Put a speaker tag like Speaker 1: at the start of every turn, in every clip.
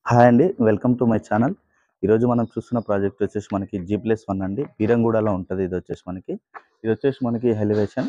Speaker 1: hi అండి welcome to my channel ఈరోజు మనం చూస్తున్న ప్రాజెక్ట్ వచ్చేసి మనకి జీ ప్లస్ వన్ అండి బీరంగూడలో ఉంటుంది ఇది వచ్చేసి మనకి ఇది వచ్చేసి మనకి ఎలివేషన్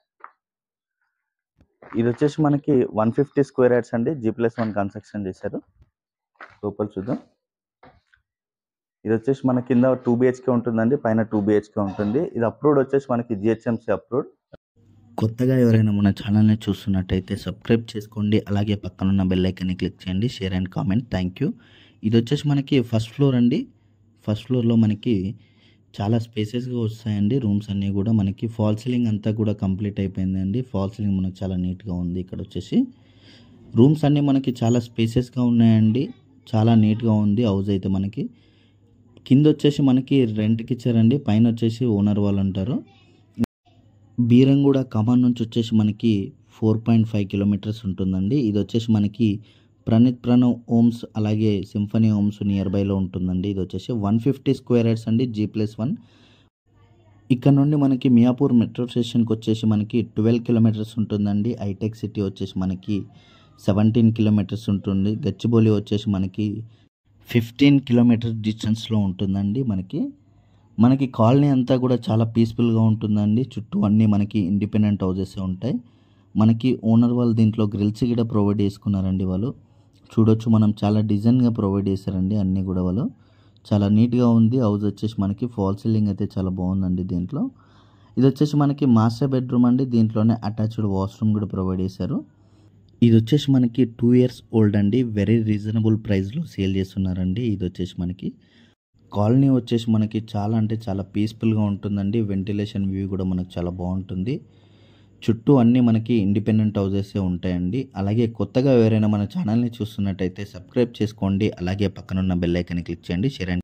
Speaker 1: ఇది వచ్చేసి మనకి వన్ ఫిఫ్టీ స్క్వేర్ యార్డ్స్ అండి జీ ప్లస్ వన్ కన్స్ట్రక్షన్ చేశారు లోపల చూద్దాం ఇది వచ్చేసి మన కింద టూ బిహెచ్కే ఉంటుందండి పైన టూ బిహెచ్కే ఉంటుంది ఇది అప్రూవ్డ్ వచ్చేసి మనకి జిహెచ్ఎంసీ అప్రూవ్డ్
Speaker 2: కొత్తగా ఎవరైనా మన ఛానల్ని చూస్తున్నట్టయితే సబ్స్క్రైబ్ చేసుకోండి అలాగే పక్కనున్న బెల్ ఐకాన్ని క్లిక్ చేయండి share and comment thank you ఇది వచ్చేసి మనకి ఫస్ట్ ఫ్లోర్ అండి ఫస్ట్ ఫ్లోర్లో మనకి చాలా స్పేసెస్గా వస్తాయండి రూమ్స్ అన్నీ కూడా మనకి ఫాల్ సీలింగ్ అంతా కూడా కంప్లీట్ అయిపోయిందండి ఫాల్ సీలింగ్ మనకి చాలా నీట్గా ఉంది ఇక్కడ వచ్చేసి రూమ్స్ అన్నీ మనకి చాలా స్పేసెస్గా ఉన్నాయండి చాలా నీట్గా ఉంది హౌస్ అయితే మనకి కింద వచ్చేసి మనకి రెంట్కి ఇచ్చారండి పైన వచ్చేసి ఓనర్ వాళ్ళు ఉంటారు బీరంగూడ కమాన్ నుంచి వచ్చేసి మనకి ఫోర్ పాయింట్ ఫైవ్ కిలోమీటర్స్ ఉంటుందండి ఇది వచ్చేసి మనకి ప్రణిత్ ప్రణవ్ ఓమ్స్ అలాగే సింఫనీ ఓమ్స్ నియర్ బైలో ఉంటుందండి ఇది వచ్చేసి వన్ ఫిఫ్టీ స్క్వేర్ యార్డ్స్ అండి జీ ప్లస్ వన్ ఇక్కడ నుండి మనకి మియాపూర్ మెట్రో స్టేషన్కి వచ్చేసి మనకి ట్వెల్వ్ కిలోమీటర్స్ ఉంటుందండి హైటెక్ సిటీ వచ్చేసి మనకి సెవెంటీన్ కిలోమీటర్స్ ఉంటుంది గచ్చిబౌలి వచ్చేసి మనకి ఫిఫ్టీన్ కిలోమీటర్స్ డిస్టెన్స్లో ఉంటుందండి మనకి మనకి కాలనీ అంతా కూడా చాలా పీస్ఫుల్గా ఉంటుందండి చుట్టూ అన్నీ మనకి ఇండిపెండెంట్ హౌసెస్ ఉంటాయి మనకి ఓనర్ వాళ్ళు దీంట్లో గ్రిల్స్ కూడా ప్రొవైడ్ చేసుకున్నారండి వాళ్ళు చూడొచ్చు మనం చాలా డిజైన్గా ప్రొవైడ్ చేశారండి అన్నీ కూడా వాళ్ళు చాలా నీట్గా ఉంది హౌస్ వచ్చేసి మనకి ఫాల్ సీలింగ్ అయితే చాలా బాగుందండి దీంట్లో ఇది వచ్చేసి మనకి మాస్టర్ బెడ్రూమ్ అండి దీంట్లోనే అటాచ్డ్ వాష్రూమ్ కూడా ప్రొవైడ్ చేశారు ఇది వచ్చేసి మనకి టూ ఇయర్స్ ఓల్డ్ అండి వెరీ రీజనబుల్ ప్రైస్లో సేల్ చేస్తున్నారండి ఇది వచ్చేసి మనకి కాలనీ వచ్చేసి మనకి చాలా అంటే చాలా పీస్ఫుల్గా ఉంటుందండి వెంటిలేషన్ వ్యూ కూడా మనకు చాలా బాగుంటుంది చుట్టూ అన్నీ మనకి ఇండిపెండెంట్ హౌసెస్ ఉంటాయండి అలాగే కొత్తగా ఎవరైనా మన ఛానల్ని చూస్తున్నట్టయితే సబ్స్క్రైబ్ చేసుకోండి అలాగే పక్కనున్న బెల్ ఐకాన్ని క్లిక్ చేయండి షేర్ అండ్